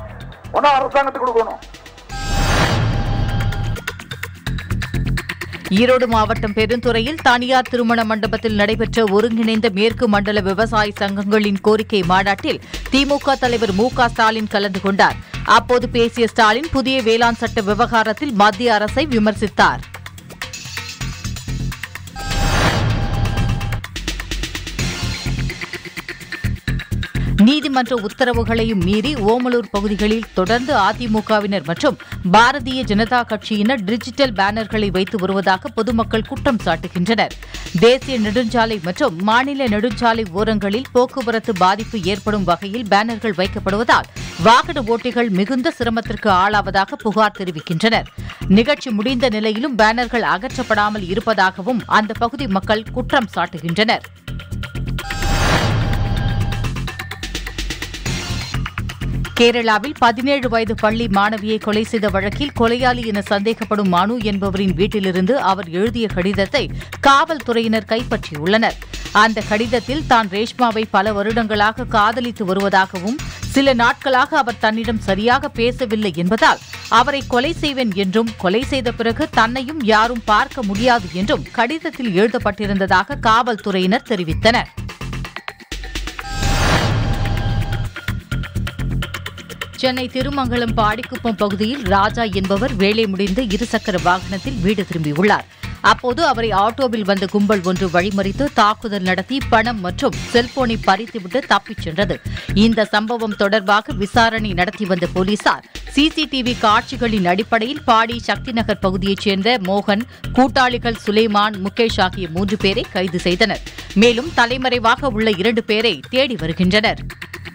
ஒன்னும் அரசாங்கத்துக்கு கொடுக்கணும் ஈரோடு மாவட்டம் பெருந்துறையில் தனியார் திருமண மண்டபத்தில் நடைபெற்ற ஒருங்கிணைந்த மேற்கு மண்டல விவசாய சங்கங்களின் கோரிக்கை மாநாட்டில் திமுக தலைவர் மு க ஸ்டாலின் கலந்து கொண்டார் அப்போது பேசிய ஸ்டாலின் புதிய வேளாண் சட்ட விவகாரத்தில் மத்திய அரசை விமர்சித்தார் நீதிமன்ற உத்தரவுகளையும் மீறி ஓமலூர் பகுதிகளில் தொடர்ந்து அதிமுகவினர் மற்றும் பாரதிய ஜனதா கட்சியினர் டிஜிட்டல் பேனர்களை வைத்து வருவதாக பொதுமக்கள் குற்றம் சாட்டுகின்றனர் தேசிய நெடுஞ்சாலை மற்றும் மாநில நெடுஞ்சாலை ஓரங்களில் போக்குவரத்து பாதிப்பு ஏற்படும் வகையில் பேனர்கள் வைக்கப்படுவதால் வாகன ஓட்டிகள் மிகுந்த சிரமத்திற்கு ஆளாவதாக புகார் தெரிவிக்கின்றனர் நிகழ்ச்சி முடிந்த நிலையிலும் பேனர்கள் அகற்றப்படாமல் இருப்பதாகவும் அந்த பகுதி மக்கள் குற்றம் சாட்டுகின்றனர் கேரளாவில் பதினேழு வயது பள்ளி மாணவியை கொலை செய்த வழக்கில் கொலையாளி என சந்தேகப்படும் மனு என்பவரின் வீட்டிலிருந்து அவர் எழுதிய கடிதத்தை காவல்துறையினர் கைப்பற்றியுள்ளனர் அந்த கடிதத்தில் தான் ரேஷ்மாவை பல வருடங்களாக காதலித்து வருவதாகவும் சில நாட்களாக அவர் தன்னிடம் சரியாக பேசவில்லை என்பதால் அவரை கொலை செய்வேன் என்றும் கொலை செய்த பிறகு தன்னையும் யாரும் பார்க்க முடியாது என்றும் கடிதத்தில் எழுதப்பட்டிருந்ததாக காவல்துறையினர் தெரிவித்தனர் சென்னை திருமங்கலம் பாடிக்குப்பம் பகுதியில் ராஜா என்பவர் வேலை முடிந்து இருசக்கர வாகனத்தில் வீடு திரும்பியுள்ளார் அப்போது அவரை ஆட்டோவில் வந்த கும்பல் ஒன்று வழிமறித்து தாக்குதல் நடத்தி பணம் மற்றும் செல்போனை பறித்துவிட்டு தப்பிச் சென்றது இந்த சம்பவம் தொடர்பாக விசாரணை நடத்தி வந்த போலீசார் சிசிடிவி காட்சிகளின் அடிப்படையில் பாடி சக்தி நகர் பகுதியைச் சேர்ந்த மோகன் கூட்டாளிகள் சுலைமான் முகேஷ் ஆகிய மூன்று பேரை கைது செய்தனர் மேலும் தலைமறைவாக உள்ள இரண்டு பேரை தேடி வருகின்றனர்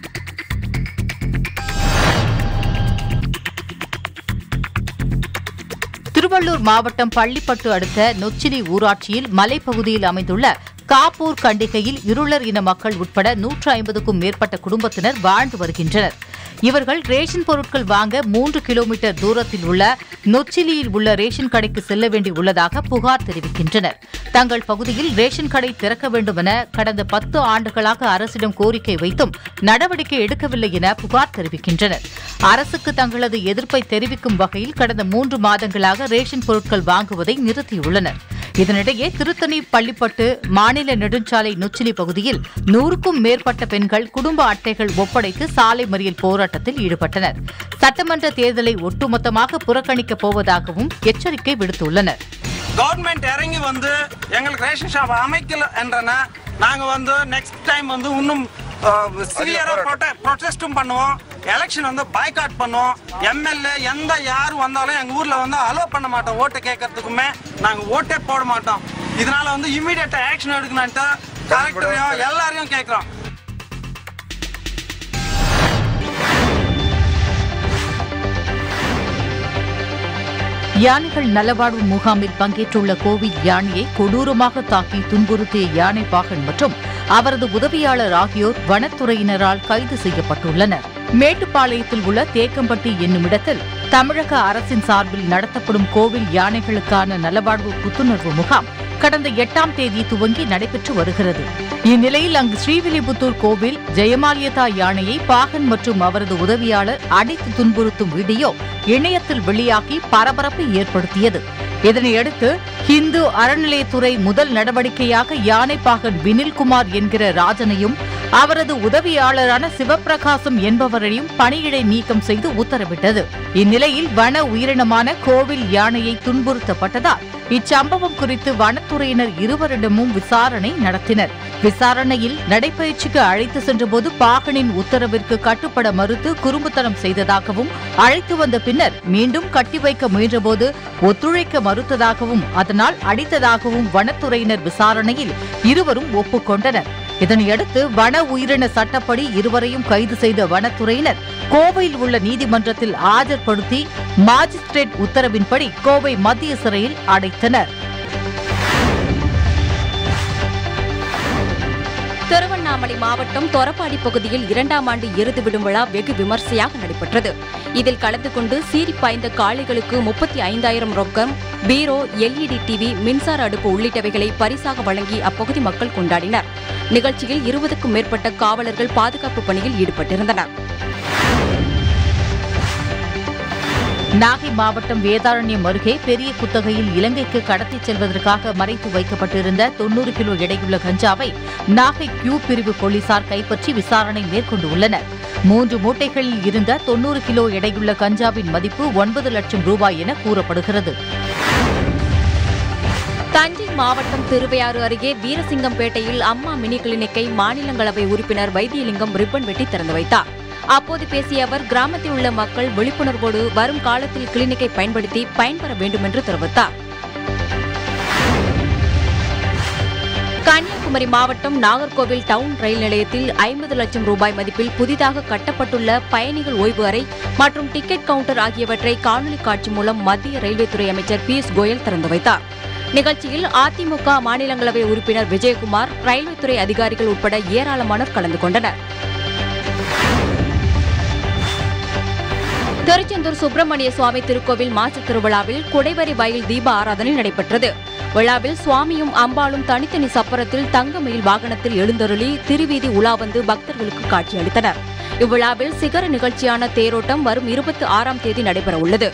திருவள்ளூர் மாவட்டம் பள்ளிப்பட்டு அடுத்த நொச்சிலி ஊராட்சியில் மலைப்பகுதியில் அமைந்துள்ள காப்பூர் கண்டிகையில் இருளர் இன மக்கள் உட்பட நூற்று ஐம்பதுக்கும் மேற்பட்ட குடும்பத்தினர் வாழ்ந்து வருகின்றனர் இவர்கள் ரேஷன் பொருட்கள் வாங்க மூன்று கிலோமீட்டர் தூரத்தில் உள்ள நொச்சிலியில் உள்ள ரேஷன் கடைக்கு செல்ல வேண்டி உள்ளதாக புகார் தெரிவிக்கின்றனர் தங்கள் பகுதியில் ரேஷன் கடை திறக்க வேண்டும் என கடந்த பத்து ஆண்டுகளாக அரசிடம் கோரிக்கை வைத்தும் நடவடிக்கை எடுக்கவில்லை என புகார் தெரிவிக்கின்றனர் அரசுக்கு தங்களது எதிர்ப்பை தெரிவிக்கும் வகையில் கடந்த மூன்று மாதங்களாக ரேஷன் பொருட்கள் வாங்குவதை நிறுத்தியுள்ளனர் இதனிடையே திருத்தணி பள்ளிப்பட்டு மாநில நெடுஞ்சாலை நொச்சிலி பகுதியில் நூறுக்கும் மேற்பட்ட பெண்கள் குடும்ப அட்டைகள் ஒப்படைத்து சாலை மறியல் போராட்டத்தில் ஈடுபட்டனர் சட்டமன்ற தேர்தலை ஒட்டுமொத்தமாக புறக்கணிக்கப் போவதாகவும் எச்சரிக்கை விடுத்துள்ளனர் கவர்மெண்ட் இறங்கி வந்து எங்களுக்கு ரேஷன் ஷாப் அமைக்கல என்றன நாங்க வந்து நெக்ஸ்ட் டைம் வந்து இன்னும் சிவியரா ப்ரொடெஸ்டும் பண்ணுவோம் எலெக்ஷன் வந்து பாய்காட் பண்ணுவோம் எம்எல்ஏ எந்த யார் வந்தாலும் எங்க ஊர்ல வந்து அலோ பண்ண மாட்டோம் ஓட்டு கேட்கறதுக்குமே நாங்க ஓட்டே போட மாட்டோம் இதனால வந்து இமீடியட்டா ஆக்ஷன் எடுக்கணும்ட்டு கலெக்டரையும் எல்லாரையும் கேட்கிறோம் யானைகள் நலவாழ்வு முகாமில் பங்கேற்றுள்ள கோவில் யானையை கொடூரமாக தாக்கி துன்புறுத்திய யானை பாகன் மற்றும் அவரது உதவியாளர் ஆகியோர் வனத்துறையினரால் கைது செய்யப்பட்டுள்ளனர் மேட்டுப்பாளையத்தில் உள்ள தேக்கம்பட்டி என்னுமிடத்தில் தமிழக அரசின் சார்பில் நடத்தப்படும் கோவில் யானைகளுக்கான நலவாழ்வு புத்துணர்வு முகாம் கடந்த எட்டாம் தேதி துவங்கி நடைபெற்று வருகிறது இந்நிலையில் அங்கு ஸ்ரீவில்லிபுத்தூர் கோவில் ஜெயமாலியதா யானையை பாகன் மற்றும் அவரது உதவியாளர் அடித்து துன்புறுத்தும் வீடியோ இணையத்தில் வெளியாகி பரபரப்பை ஏற்படுத்தியது இதனையடுத்து ஹிந்து அறநிலையத்துறை முதல் நடவடிக்கையாக யானைப்பாகன் வினில்குமார் என்கிற ராஜனையும் அவரது உதவியாளரான சிவப்பிரகாசம் என்பவரையும் பணியிடை நீக்கம் செய்து உத்தரவிட்டது இந்நிலையில் வன உயிரினமான கோவில் யானையை துன்புறுத்தப்பட்டதால் இச்சம்பவம் குறித்து வனத்துறையினர் இருவரிடமும் விசாரணை நடத்தினர் விசாரணையில் நடைபயிற்சிக்கு அழைத்து சென்றபோது பாகனின் உத்தரவிற்கு கட்டுப்பட மறுத்து குறும்புத்தனம் செய்ததாகவும் அழைத்து வந்த பின்னர் மீண்டும் கட்டி வைக்க முயன்றபோது ஒத்துழைக்க மறுத்ததாகவும் அதனால் அடித்ததாகவும் வனத்துறையினர் விசாரணையில் இருவரும் ஒப்புக்கொண்டனர் இதனையடுத்து வன உயிரின சட்டப்படி இருவரையும் கைது செய்த வனத்துறையினர் கோவையில் உள்ள நீதிமன்றத்தில் ஆஜர்படுத்தி மாஜிஸ்ட்ரேட் உத்தரவின்படி கோவை மத்திய சிறையில் அடைத்தனர் திருவண்ணாமலை மாவட்டம் தொரப்பாடி பகுதியில் இரண்டாம் ஆண்டு எருது விடும் விழா வெகு விமர்சையாக நடைபெற்றது இதில் கலந்து கொண்டு சீறி பாய்ந்த காளைகளுக்கு முப்பத்தி ஐந்தாயிரம் ரொக்கம் பீரோ எல்இடி டிவி மின்சார அடுப்பு உள்ளிட்டவைகளை பரிசாக வழங்கி அப்பகுதி மக்கள் கொண்டாடினர் நிகழ்ச்சியில் இருபதுக்கும் மேற்பட்ட காவலர்கள் பாதுகாப்பு பணியில் ஈடுபட்டிருந்தனர் நாகை மாவட்டம் வேதாரண்யம் அருகே பெரிய குத்தகையில் இலங்கைக்கு கடத்திச் செல்வதற்காக மறைத்து வைக்கப்பட்டிருந்த தொன்னூறு கிலோ எடையுள்ள கஞ்சாவை நாகை கியூ பிரிவு போலீசார் கைப்பற்றி விசாரணை மேற்கொண்டுள்ளனர் மூன்று மூட்டைகளில் இருந்த தொன்னூறு கிலோ எடையுள்ள கஞ்சாவின் மதிப்பு ஒன்பது லட்சம் ரூபாய் என கூறப்படுகிறது தஞ்சை மாவட்டம் திருவையாறு அருகே வீரசிங்கம்பேட்டையில் அம்மா மினி கிளினிக்கை மாநிலங்களவை உறுப்பினர் வைத்தியலிங்கம் ரிப்பன் வெட்டி திறந்து வைத்தார் அப்போது பேசிய அவர் கிராமத்தில் உள்ள மக்கள் விழிப்புணர்வோடு வரும் காலத்தில் கிளினிக்கை பயன்படுத்தி பயன்பெற வேண்டும் என்று தெரிவித்தார் கன்னியாகுமரி மாவட்டம் நாகர்கோவில் டவுன் ரயில் நிலையத்தில் ஐம்பது லட்சம் ரூபாய் மதிப்பில் புதிதாக கட்டப்பட்டுள்ள பயணிகள் ஓய்வு அறை மற்றும் டிக்கெட் கவுண்டர் ஆகியவற்றை காணொலி காட்சி மூலம் மத்திய ரயில்வே துறை அமைச்சர் பியூஷ் கோயல் திறந்து வைத்தார் நிகழ்ச்சியில் அதிமுக மாநிலங்களவை உறுப்பினர் விஜயகுமார் ரயில்வே துறை அதிகாரிகள் உட்பட ஏராளமானோர் கலந்து கொண்டனர் திருச்செந்தூர் சுப்பிரமணிய சுவாமி திருக்கோவில் மாசி திருவிழாவில் குடைவரி வயல் தீப ஆராதனை நடைபெற்றது விழாவில் சுவாமியும் அம்பாளும் தனித்தனி சப்பரத்தில் தங்கமயில் வாகனத்தில் எழுந்தருளி திருவீதி உலா வந்து பக்தர்களுக்கு காட்சியளித்தனர் இவ்விழாவில் சிகர நிகழ்ச்சியான தேரோட்டம் வரும் இருபத்தி ஆறாம் தேதி நடைபெறவுள்ளது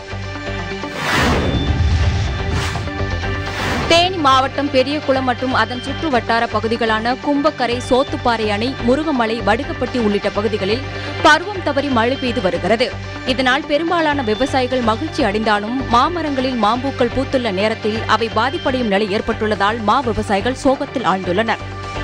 தேனி மாவட்டம் பெரியகுளம் மற்றும் அதன் சுற்று வட்டார பகுதிகளான கும்பக்கரை சோத்துப்பாறை அணை முருகமலை வடுகப்பட்டி உள்ளிட்ட பகுதிகளில் பருவம் தவறி மழை பெய்து வருகிறது இதனால் பெரும்பாலான விவசாயிகள் மகிழ்ச்சி அடைந்தாலும் மாமரங்களில் மாம்பூக்கள் பூத்துள்ள நேரத்தில் அவை பாதிப்படையும் நிலை ஏற்பட்டுள்ளதால் மா விவசாயிகள் சோகத்தில் ஆழ்ந்துள்ளனர்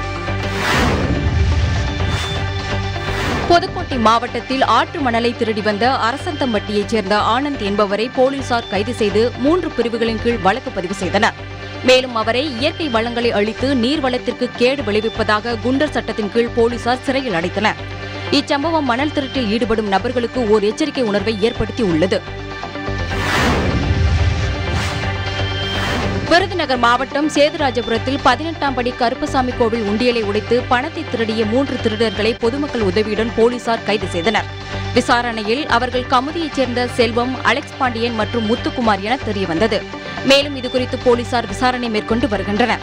புதுக்கோட்டை மாவட்டத்தில் ஆற்று மணலை திருடி வந்த அரசந்தம்பட்டியைச் சேர்ந்த ஆனந்த் என்பவரை போலீசார் கைது செய்து மூன்று பிரிவுகளின் கீழ் வழக்கு பதிவு செய்தனர் மேலும் அவரை இயற்கை வளங்களை அளித்து நீர் வளத்திற்கு கேடு விளைவிப்பதாக குண்டர் சட்டத்தின் கீழ் போலீசார் சிறையில் அடைத்தனர் இச்சம்பவம் மணல் திருட்டில் ஈடுபடும் நபர்களுக்கு ஓர் எச்சரிக்கை உணர்வை ஏற்படுத்தி உள்ளது விருதுநகர் மாவட்டம் சேதுராஜபுரத்தில் பதினெட்டாம் படி கருப்பசாமி கோவில் உண்டியலை உடைத்து பணத்தை திருடிய மூன்று திருடர்களை பொதுமக்கள் உதவியுடன் போலீசார் கைது செய்தனர் விசாரணையில் அவர்கள் கமுதியைச் சேர்ந்த செல்வம் அலெக்ஸ் பாண்டியன் மற்றும் முத்துக்குமார் என தெரியவந்தது மேலும் இதுகுறித்து போலீசார் விசாரணை மேற்கொண்டு வருகின்றனர்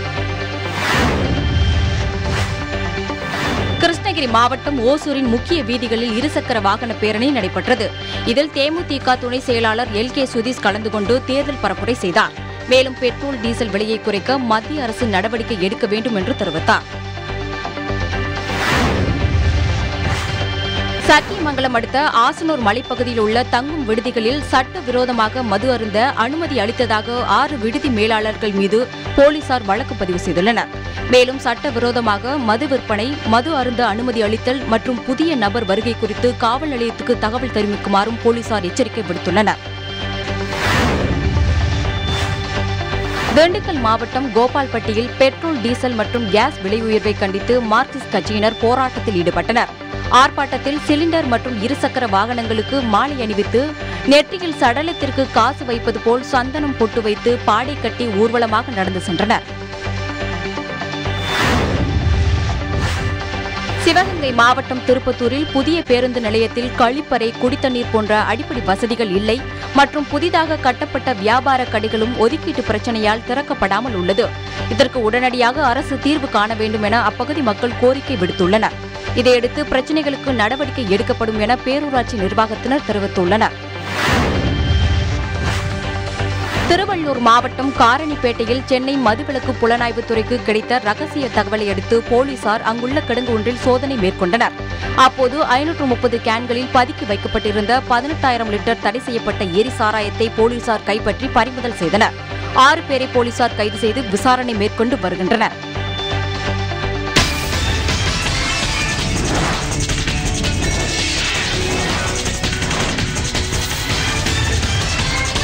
கிருஷ்ணகிரி மாவட்டம் ஓசூரின் முக்கிய வீதிகளில் இருசக்கர வாகன பேரணி நடைபெற்றது இதில் தேமுதிக துணை செயலாளர் எல் கே சுதீஷ் கலந்து கொண்டு தேர்தல் பரப்புரை செய்தார் மேலும் பெட்ரோல் டீசல் விலையை குறைக்க மத்திய அரசு நடவடிக்கை எடுக்க வேண்டும் என்று தெரிவித்தார் சத்தியமங்கலம் அடுத்த ஆசனூர் மலைப்பகுதியில் உள்ள தங்கும் விடுதிகளில் சட்டவிரோதமாக மது அருந்த அனுமதி அளித்ததாக ஆறு விடுதி மேலாளர்கள் மீது போலீசார் வழக்கு பதிவு செய்துள்ளனர் மேலும் சட்டவிரோதமாக மது விற்பனை மது அருந்த அனுமதி அளித்தல் மற்றும் புதிய நபர் வருகை குறித்து காவல் நிலையத்துக்கு தகவல் தெரிவிக்குமாறும் போலீசார் எச்சரிக்கை விடுத்துள்ளனர் திண்டுக்கல் மாவட்டம் கோபால்பட்டியில் பெட்ரோல் டீசல் மற்றும் கேஸ் விலை உயர்வை கண்டித்து மார்க்சிஸ்ட் கட்சியினர் போராட்டத்தில் ஈடுபட்டனர் ஆர்ப்பாட்டத்தில் சிலிண்டர் மற்றும் இருசக்கர வாகனங்களுக்கு மாலை அணிவித்து நெற்றியில் சடலத்திற்கு காசு வைப்பது போல் சந்தனம் பொட்டு வைத்து பாடை கட்டி ஊர்வலமாக நடந்து சென்றனர் சிவகங்கை மாவட்டம் திருப்பத்தூரில் புதிய பேருந்து நிலையத்தில் கழிப்பறை குடித்தண்ணீர் போன்ற அடிப்படை வசதிகள் இல்லை மற்றும் புதிதாக கட்டப்பட்ட வியாபார கடைகளும் ஒதுக்கீட்டு பிரச்சனையால் திறக்கப்படாமல் உள்ளது இதற்கு உடனடியாக அரசு தீர்வு காண வேண்டும் என அப்பகுதி மக்கள் கோரிக்கை விடுத்துள்ளனர் இதையடுத்து பிரச்சனைகளுக்கு நடவடிக்கை எடுக்கப்படும் என பேரூராட்சி நிர்வாகத்தினர் தெரிவித்துள்ளனர் திருவள்ளூர் மாவட்டம் காரணிப்பேட்டையில் சென்னை மதுவிலக்கு புலனாய்வுத் துறைக்கு கிடைத்த ரகசிய தகவலை அடுத்து போலீசார் அங்குள்ள கிடங்கு ஒன்றில் சோதனை மேற்கொண்டனர் அப்போது ஐநூற்று முப்பது கேன்களில் பதுக்கி வைக்கப்பட்டிருந்த பதினெட்டாயிரம் லிட்டர் தடை செய்யப்பட்ட எரி சாராயத்தை போலீசார் கைப்பற்றி பறிமுதல் செய்தனர் ஆறு பேரை போலீசார் கைது செய்து விசாரணை மேற்கொண்டு வருகின்றனர்